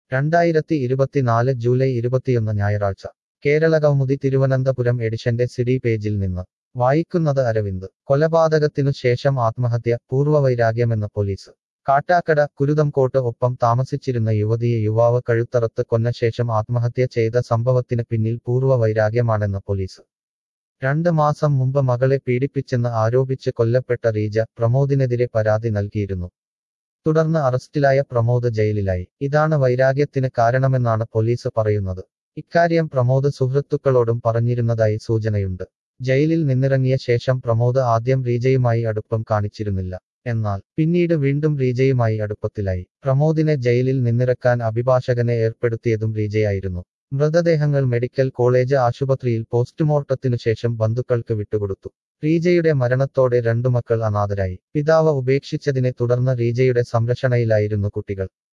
രണ്ടായിരത്തി ഇരുപത്തിനാല് ജൂലൈ ഇരുപത്തിയൊന്ന് ഞായറാഴ്ച കേരള കൗമുദി തിരുവനന്തപുരം എഡിഷന്റെ സിഡി പേജിൽ നിന്ന് വായിക്കുന്നത് അരവിന്ദ് കൊലപാതകത്തിനു ശേഷം ആത്മഹത്യ പൂർവ്വവൈരാഗ്യമെന്ന പോലീസ് കാട്ടാക്കട കുരുതംകോട്ട് ഒപ്പം താമസിച്ചിരുന്ന യുവതിയെ യുവാവ് കഴുത്തറത്ത് കൊന്ന ശേഷം ആത്മഹത്യ ചെയ്ത സംഭവത്തിന് പിന്നിൽ പൂർവ്വ വൈരാഗ്യമാണെന്ന് പോലീസ് രണ്ട് മാസം മുമ്പ് മകളെ പീഡിപ്പിച്ചെന്ന് ആരോപിച്ച് കൊല്ലപ്പെട്ട റീജ പ്രമോദിനെതിരെ പരാതി നൽകിയിരുന്നു തുടർന്ന് അറസ്റ്റിലായ പ്രമോദ് ജയിലിലായി ഇതാണ് വൈരാഗ്യത്തിന് കാരണമെന്നാണ് പോലീസ് പറയുന്നത് ഇക്കാര്യം പ്രമോദ് സുഹൃത്തുക്കളോടും പറഞ്ഞിരുന്നതായി സൂചനയുണ്ട് ജയിലിൽ നിന്നിറങ്ങിയ ശേഷം പ്രമോദ് ആദ്യം റീജയുമായി അടുപ്പം കാണിച്ചിരുന്നില്ല എന്നാൽ പിന്നീട് വീണ്ടും റീജയുമായി അടുപ്പത്തിലായി പ്രമോദിനെ ജയിലിൽ നിന്നിറക്കാൻ അഭിഭാഷകനെ ഏർപ്പെടുത്തിയതും റീജയായിരുന്നു മൃതദേഹങ്ങൾ മെഡിക്കൽ കോളേജ് ആശുപത്രിയിൽ പോസ്റ്റ്മോർട്ടത്തിനു ശേഷം ബന്ധുക്കൾക്ക് വിട്ടുകൊടുത്തു റീജയുടെ മരണത്തോടെ രണ്ടു മക്കൾ അനാഥരായി പിതാവ് ഉപേക്ഷിച്ചതിനെ തുടർന്ന് റീജയുടെ സംരക്ഷണയിലായിരുന്നു കുട്ടികൾ